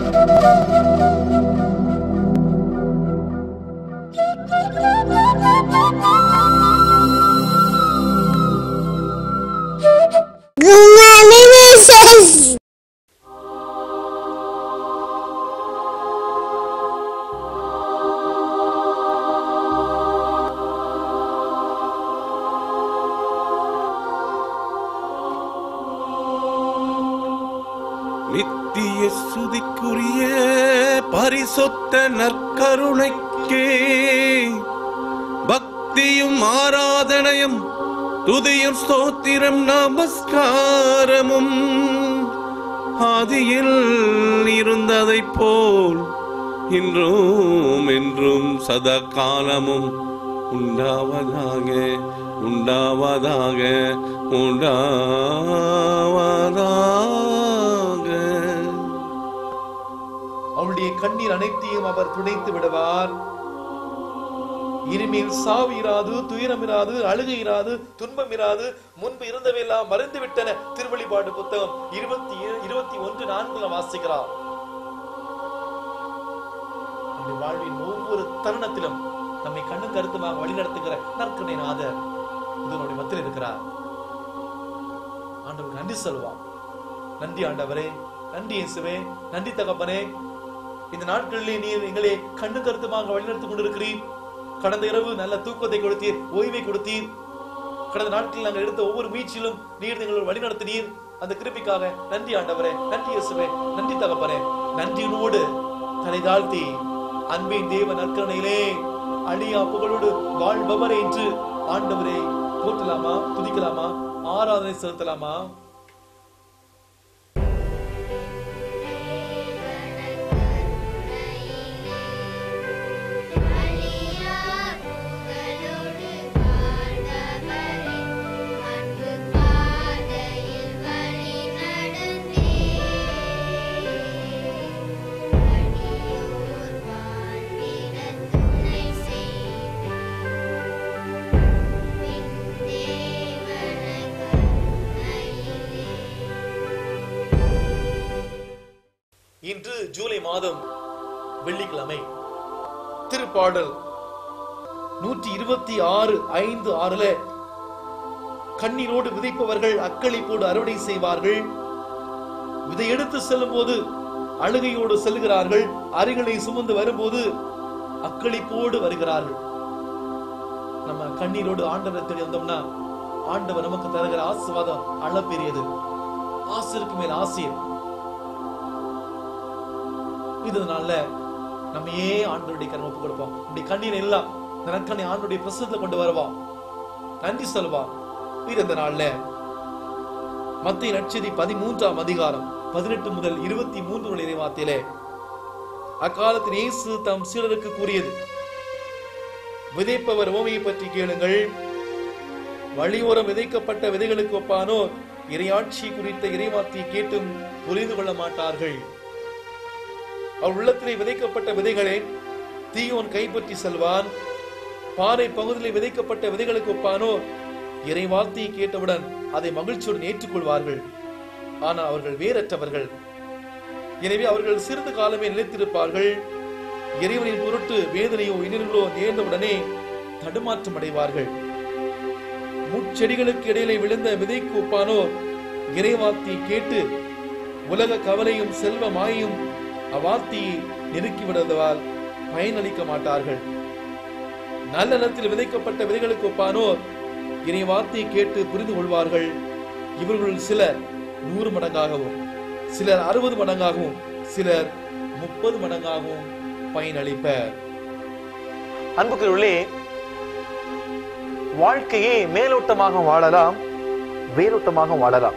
Gumaministers. நித்திய சுதிக்குரிய பரிசுத்த நற்கருணைக்கே பக்தியும் ஆராதனையும் துதியும் ஸ்தோத்திரம் நமஸ்காரமும் ஆதியில் இருந்ததைப் போல் இன்றும் என்றும் சதா காலமும் உண்டாவதாக உண்டாவதாக உண்டாவதாக அவளுடைய கண்ணீர் அனைத்தையும் அவர் துடைத்து விடுவார் இனிமேல் சாவு இராது துயரம் இராது அழுகை இராது துன்பம் இராது முன்பு இருந்தவையெல்லாம் மறைந்து விட்டன திருவழிபாடு புத்தகம் இருபத்தி ஏ- இருபத்தி ஒன்று நான்குல வாசிக்கிறார் நம்முடைய வாழ்வின் ஒவ்வொரு தருணத்திலும் நம்மை கண்ணும் கருத்துமாக வழிநடத்துகிற நற்கனை நாதர் இதனுடைய மத்தியில் இருக்கிறார் ஆண்டவர் நன்றி சொல்வான் நன்றி ஆண்டவரே நன்றி இயேசுவே நன்றி தகப்பனே இந்த நாட்களிலே நீர் எங்களை கண்ணு கருத்துமாக வழிநடத்திக் கொண்டிருக்கிறீர் கடந்த இரவு நல்ல தூக்கத்தை கொடுத்தீர் ஓய்வை கொடுத்தீர் கடந்த நாட்களில் நாங்கள் எடுத்த ஒவ்வொரு முயற்சியிலும் நீர் எங்களை வழிநடத்தினீர் அந்த கிருபிக்காக நன்றி ஆண்டவரே நன்றி இயேசுவே நன்றி தகப்பனே நன்றியினோடு தலை தாழ்த்தி அன்பின் தேவ நற்கரணையிலே அழியா புகழோடு வாழ்பவரே என்று ஆண்டவரை போற்றலாமா துதிக்கலாமா ஆராதனை செலுத்தலாமா அழியார் புகழோடு வாழ்ந்தவரே, அன்பு பாதையில் வழி நடந்தே. அடியோர் வாழ்ந்திட துணை செய்தார். பின் தேவன கருணையிலே இன்று ஜூலை மாதம் வெள்ளிக்கிழமை திருப்பாடல் நூற்றி இருபத்தி ஆறு ஐந்து ஆறுல கண்ணீரோடு விதைப்பவர்கள் அக்களிப்போடு அறுவடை செய்வார்கள் விதை எடுத்து செல்லும் போது அழுகையோடு செல்கிறார்கள் அருகிலை சுமந்து வரும்போது அக்களிப்போடு வருகிறார்கள் நம்ம கண்ணீரோடு ஆண்டவரை தேடி வந்தோம்னா ஆண்டவர் நமக்கு தருகிற ஆசீர்வாதம் அளப்பெரியது ஆசிற்கு மேல் ஆசிரியர் இதனால நம்ம ஏன் ஆண்டவருடைய கரம் ஒப்பு கொடுப்போம் இப்படி கண்ணீர் எல்லாம் இந்த நற்கண்ணை ஆண்டுடைய பிரசத்துல கொண்டு வருவோம் நன்றி சொல்லுவோம் இது இந்த நாள்ல மத்திய நட்சதி பதிமூன்றாம் அதிகாரம் பதினெட்டு முதல் இருபத்தி மூன்று நிலை வார்த்தையிலே அக்காலத்தில் இயேசு தம் சீடருக்கு கூறியது விதைப்பவர் ஓமையை பற்றி கேளுங்கள் வழியோரம் விதைக்கப்பட்ட விதைகளுக்கு ஒப்பானோர் இறையாட்சி குறித்த இறைவார்த்தையை கேட்டும் புரிந்து கொள்ள மாட்டார்கள் அவர் உள்ளத்திலே விதைக்கப்பட்ட விதைகளை தீயோன் கைப்பற்றி செல்வான் பாறை பகுதியில் விதைக்கப்பட்ட விதைகளுக்கு ஒப்பானோர் இறை வார்த்தையை கேட்டவுடன் அதை மகிழ்ச்சியுடன் ஏற்றுக்கொள்வார்கள் ஆனால் அவர்கள் வேறற்றவர்கள் எனவே அவர்கள் சிறிது காலமே நிலைத்திருப்பார்கள் இறைவனின் பொருட்டு வேதனையோ இன்னல்களோ நேர்ந்தவுடனே தடுமாற்றம் அடைவார்கள் முட்செடிகளுக்கு இடையிலே விழுந்த விதைக்கு ஒப்பானோர் இறைவார்த்தையை கேட்டு உலக கவலையும் செல்வ மாயும் அவ்வார்த்தையை நெருக்கி விடுவதால் பயனளிக்க மாட்டார்கள் நல்ல நிலத்தில் விதைக்கப்பட்ட விதைகளுக்கு ஒப்பானோர் இறை வார்த்தையை கேட்டு புரிந்து கொள்வார்கள் இவர்கள் சிலர் நூறு மடங்காகவும் சிலர் அறுபது மடங்காகவும் சிலர் முப்பது மடங்காகவும் பயனளிப்பர் அன்புக்குள்ளே வாழ்க்கையை மேலோட்டமாக வாழலாம் வேரோட்டமாக வாழலாம்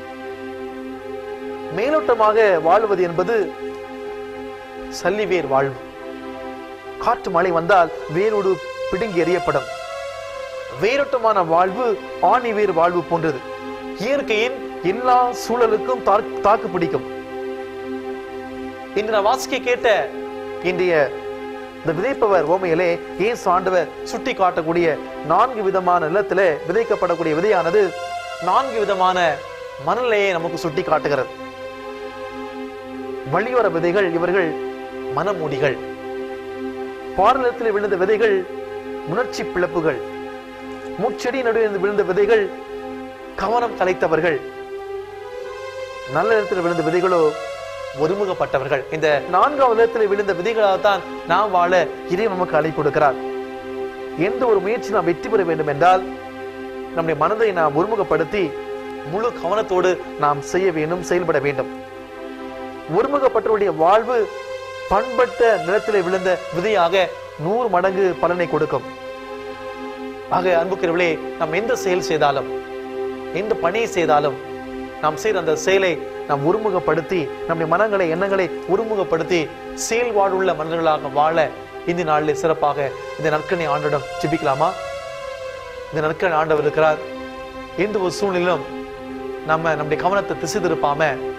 மேலோட்டமாக வாழ்வது என்பது சல்லிவேர் வாழ்வு காற்று மழை வந்தால் வேரோடு பிடுங்கி எறியப்படும் வேரோட்டமான வாழ்வு ஆணி வேர் வாழ்வு போன்றது இயற்கையின் எல்லா சூழலுக்கும் தாக்கு- தாக்கு பிடிக்கும் இன்று நான் வாசிக்க கேட்ட இன்றைய இந்த விதைப்பவர் ஓமையிலே இயேசு ஆண்டவர் சுட்டி காட்டக்கூடிய நான்கு விதமான நிலத்திலே விதைக்கப்படக்கூடிய விதையானது நான்கு விதமான மணலையே நமக்கு சுட்டி காட்டுகிறது வழியோர விதைகள் இவர்கள் மனமூடிகள் பாடலத்தில் விழுந்த விதைகள் உணர்ச்சி பிளப்புகள் முச்செடி நடுவே இருந்து விழுந்த விதைகள் கவனம் கலைத்தவர்கள் நல்ல இடத்தில் விழுந்த விதைகளோ ஒருமுகப்பட்டவர்கள் இந்த நான்காவது இடத்தில் விழுந்த விதைகளால் தான் நாம் வாழ இறை நமக்கு அழைப்பு கொடுக்கிறார் எந்த ஒரு முயற்சி நாம் வெற்றி பெற வேண்டும் என்றால் நம்முடைய மனதை நாம் ஒருமுகப்படுத்தி முழு கவனத்தோடு நாம் செய்ய வேண்டும் செயல்பட வேண்டும் ஒருமுகப்பட்டவருடைய வாழ்வு பண்பட்ட நிலத்திலே விழுந்த விதையாக நூறு மடங்கு பலனை கொடுக்கும் ஆக அன்புக்கிறவர்களே நாம் எந்த செயல் செய்தாலும் எந்த பணியை செய்தாலும் நாம் செய்கிற அந்த செயலை நாம் ஒருமுகப்படுத்தி நம்முடைய மனங்களை எண்ணங்களை ஒருமுகப்படுத்தி செயல் வாழ்வுள்ள மனிதர்களாக வாழ இந்த நாளில் சிறப்பாக இந்த நற்கனை ஆண்டவரிடம் ஜெபிக்கலாமா இந்த நற்கனை ஆண்டவர் இருக்கிறார் எந்த ஒரு சூழ்நிலையிலும் நம்ம நம்முடைய கவனத்தை திசை திருப்பாம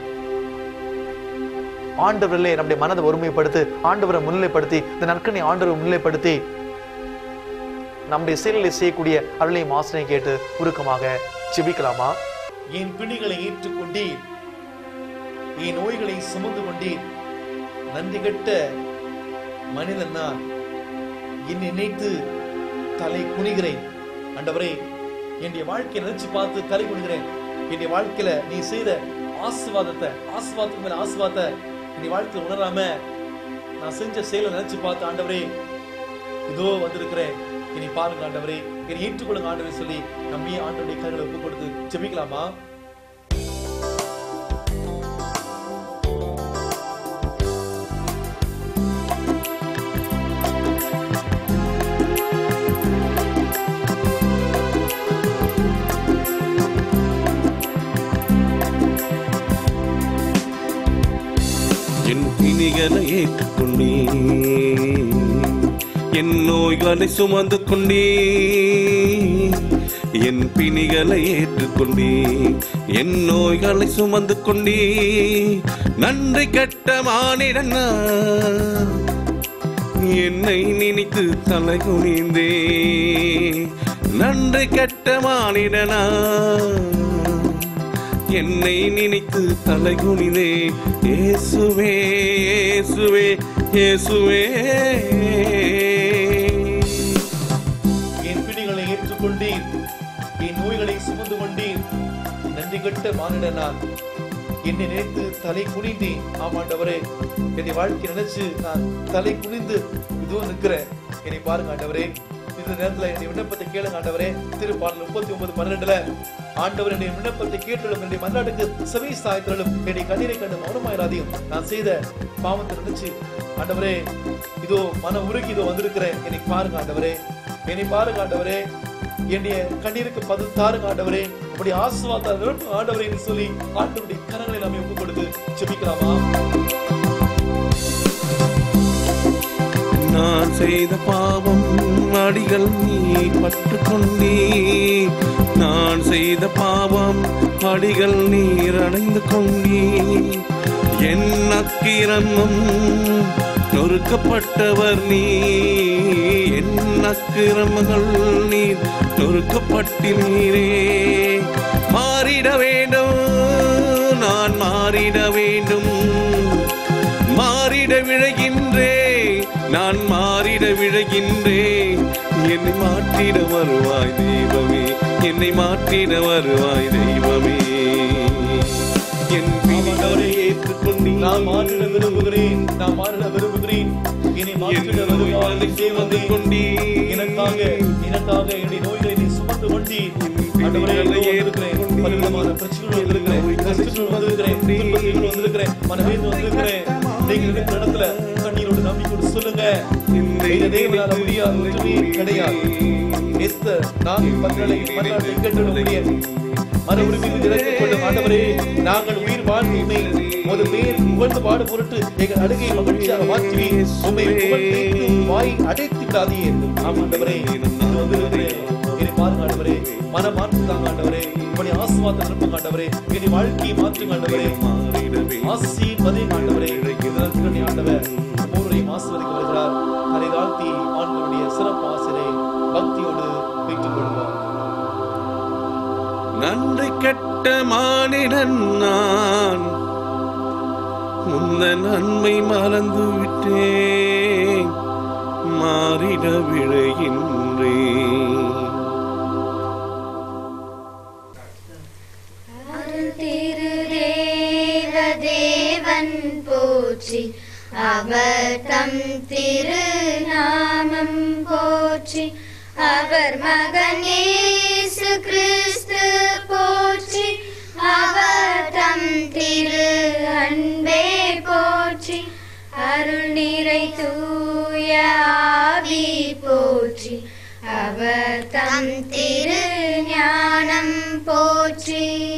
ஆண்டவரிலே நம்முடைய மனதை ஒருமைப்படுத்தி ஆண்டவரை முன்னிலைப்படுத்தி இந்த நற்கனை ஆண்டவரை முன்னிலைப்படுத்தி நம்முடைய செயல்களை செய்யக்கூடிய அருளையும் ஆசனை கேட்டு உருக்கமாக ஜெபிக்கலாமா என் பிணிகளை ஏற்றுக்கொண்டீர் என் நோய்களை சுமந்து கொண்டீர் நன்றி கெட்ட மனிதன் நான் என்னை நினைத்து தலை குனிகிறேன் ஆண்டவரே என்னுடைய வாழ்க்கையை நினைச்சு பார்த்து தலை குனிகிறேன் என்னுடைய வாழ்க்கையில நீ செய்த ஆசிர்வாதத்தை ஆசிர்வாதத்துக்கு மேல ஆசிர்வாதத்தை என்னுடைய வாழ்க்கையில உணராம நான் செஞ்ச செயலை நினைச்சு பார்த்து ஆண்டவரே இதோ வந்திருக்கிறேன் இனி பாருங்க ஆண்டவரே என்னை ஏற்றுக்கொள்ளுங்க ஆண்டவரே சொல்லி நம்பி ஆண்டவருடைய கருகளை ஒப்பு கொடுத்து ஜெபிக்கலாமா என் பிணிகளை ஏற்றுக்கொண்டே என் நோய்களை சுமந்து கொண்டே என் பிணிகளை ஏற்றுக்கொண்டே என் நோய்களை சுமந்து கொண்டே நன்றி கெட்ட மானிடன் நான். என்னை நினைத்து தலை குனிந்தே நன்றி கெட்ட மானிடனா என்னை நினைத்து தலை குனிதே இயேசுவே இயேசுவே இயேசுவே என் பிணிகளை ஏற்றுக்கொண்டீர் என் நோய்களை சுமந்து கொண்டீர் நன்றி கெட்ட மானிட நான் என்னை நினைத்து தலை குனிந்தேன் ஆமாண்டவரே என்னை வாழ்க்கை நினைச்சு நான் தலை குனிந்து இதோ நிற்கிறேன் என்னை பாருங்க ஆண்டவரே இந்த நேரத்துல என்னுடைய விண்ணப்பத்தை கேளுங்க ஆண்டவரே திருப்பாடல் முப்பத்தி ஒன்பது பன்னிரெண்டுல ஆண்டவர் என்னுடைய விண்ணப்பத்தை கேட்டலும் என்னுடைய மல்லாட்டுக்கு செவி சாய்த்தலும் என்னுடைய கண்ணீரை கண்டு மௌனமாயிராதையும் நான் செய்த பாவத்தை நினைச்சு ஆண்டவரே இதோ மன உருகி இதோ வந்திருக்கிறேன் என்னை பாருங்க ஆண்டவரே என்னை பாருங்க ஆண்டவரே என்னுடைய கண்ணீருக்கு பதில் தாருங்க ஆண்டவரே அப்படி ஆசுவாத நிரப்பு ஆண்டவரே என்று சொல்லி ஆண்டவருடைய கரங்களை நாம ஒப்பு கொடுத்து ஜெபிக்கலாமா நான் செய்த பாவம் அடிகள் நீ பற்று கொண்டே நான் செய்த பாவம் அடிகள் நீர் அடைந்து கொண்டே என் அக்கிரமம் நொறுக்கப்பட்டவர் நீ என் அக்கிரமங்கள் நீர் நொறுக்கப்பட்டினீரே மாறிட வேண்டும் நான் மாறிட வேண்டும் மாறிட விழைகின்றே நான் மாறிட விழைகின்றே என்னை மாற்றிட வருவாய் தெய்வமே என்னை மாற்றிட வருவாய் தெய்வமே என் பிணிகளை ஏற்றுக்கொண்டீர். நான் மாறிட விரும்புகிறேன் நான் மாறிட விரும்புகிறேன் என்னை மாற்றிட என் நோய்களை வருவாய் சுமந்து கொண்டீர். எனக்காக எனக்காக என்னுடைய நோய்களை நீ சுமந்து கொண்டீர் ஆண்டவரே பிணிகளை இதோ வந்திருக்கிறேன் ஏற்றுக்கொண்டீர். பலவிதமான பிரச்சனைகள் வந்திருக்கிறேன் கஷ்டங்கள் வந்திருக்கிறேன் துன்பங்கள் வந்திருக்கிறேன் மனவேந்து வந்திருக்கிறேன் நீங்கள் இருக்கிற இடத்துல கண்ணீரோடு நம்பிக்கையோடு சொல்லுங்க இந்த தேவனால முடியாது ஒன்றுமே கிடையாது எஸ்தர் நான் பங்களை மன்னாட்டை கேட்டுட முடியாது மன உரிமையில் இறக்கிக் கொள்ளும் ஆண்டவரே நாங்கள் உயிர் வாழ்வுமை ஒரு பேர் புகழ்ந்து பாடு பொருட்டு எங்கள் அழுகை மகிழ்ச்சியாக மாற்றி உண்மை புகழ்ந்து வாய் அடைத்து விடாதீர் ஆம் ஆண்டவரே இது வந்திருக்கிறேன் என்னை பாருங்க ஆண்டவரே மன மாற்றுதாங்க ஆண்டவரே இப்படி ஆசுவாத நிரப்புங்க ஆண்டவரே என்னை வாழ்க்கையை மாற்றுங்க ஆண்டவரே மாறிடவே ஆசீர்வதி ஆண்டவரே இதற்கு ஆண்டவர் ஒவ்வொருவரையும் ஆசீர்வதிக்க வருகிறார் அதை தாழ்த்தி ஆண்டவருடைய சிறப்பு ஆசிரை பக்தியோடு பெற்றுக் கொள்வார் நன்றி கெட்ட மானிடன் நான் முந்த நன்மை மறந்து விட்டேன் மாறிட விழைகின்றேன் திருதேவதேவன் போற்றி அவர் தம் திருநாமம் போற்றி அவர் மகன் இயேசு கிறிஸ்து போற்றி அவர் தம் திரு அன்பே போற்றி அருள் நிறை தூய ஆவி போற்றி அவர் தம் திரு ஞானம் போற்றி